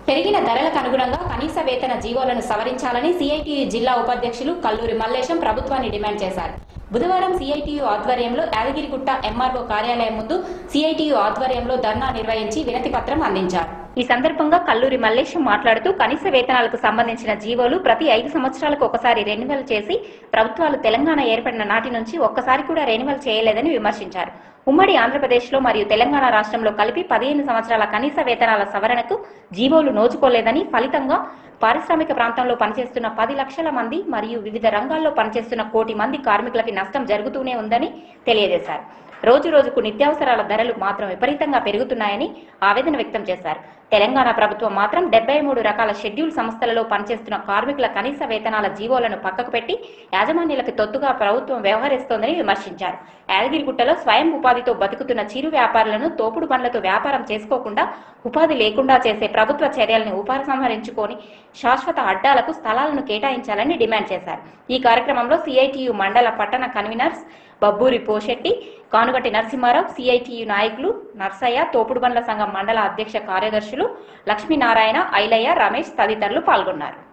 పెరిగిన ధరలకు అనుగుణంగా కనీస వేతన జీవోలను సవరించాలని సిఐటియు జిల్లా ఉపాధ్యక్షులు కల్లూరి మల్లేశం ప్రభుత్వాన్ని డిమాండ్ చేశారు బుధవారం సిఐటియు ఆధ్వర్యంలో యాదగిరిగుట్ట ఎంఆర్ఓ కార్యాలయం ముందు సిఐటియు ఆధ్వర్యంలో ధర్నా నిర్వహించి వినతి పత్రం అందించారు ఈ సందర్భంగా కల్లూరి మల్లేశం మాట్లాడుతూ కనీస వేతనాలకు సంబంధించిన జీవోలు ప్రతి ఐదు సంవత్సరాలకు ఒకసారి రెన్యువల్ చేసి ప్రభుత్వాలు తెలంగాణ ఏర్పడిన నాటి నుంచి ఒక్కసారి కూడా రెన్యువల్ చేయలేదని విమర్శించారు ఉమ్మడి ఆంధ్రప్రదేశ్లో మరియు తెలంగాణ రాష్ట్రంలో కలిపి పదిహేను సంవత్సరాల కనీస వేతనాల సవరణకు జీవోలు నోచుకోలేదని ఫలితంగా పారిశ్రామిక ప్రాంతంలో పనిచేస్తున్న పది లక్షల మంది మరియు వివిధ రంగాల్లో పనిచేస్తున్న కోటి మంది కార్మికులకి నష్టం జరుగుతూనే ఉందని తెలియజేశారు రోజు రోజుకు నిత్యావసరాల ధరలు మాత్రం విపరీతంగా పెరుగుతున్నాయని ఆవేదన వ్యక్తం చేశారు తెలంగాణ ప్రభుత్వం మాత్రం డెబ్బై మూడు రకాల షెడ్యూల్ సంస్థలలో పనిచేస్తున్న కార్మికుల కనీస వేతనాల జీవోలను పక్కకు పెట్టి యాజమాన్యాలకు తొత్తుగా ప్రభుత్వం వ్యవహరిస్తోందని విమర్శించారు యాదగిరిగుట్టలో స్వయం ఉపాధితో బతుకుతున్న చిరు వ్యాపారులను తోపుడు బండ్లతో వ్యాపారం చేసుకోకుండా ఉపాధి లేకుండా చేసే ప్రభుత్వ చర్యలను ఉపసంహరించుకొని శాశ్వత అడ్డాలకు స్థలాలను కేటాయించాలని డిమాండ్ చేశారు ఈ కార్యక్రమంలో సిఐటియు మండల పట్టణ కన్వీనర్స్ బబ్బూరి పోషెట్టి కానుగట్టి నరసింహారావు సిఐటియు నాయకులు నర్సయ్య తోపుడు బండ్ల సంఘం మండల అధ్యక్ష కార్యదర్శులు లక్ష్మీనారాయణ ఐలయ్య రమేష్ తదితరులు పాల్గొన్నారు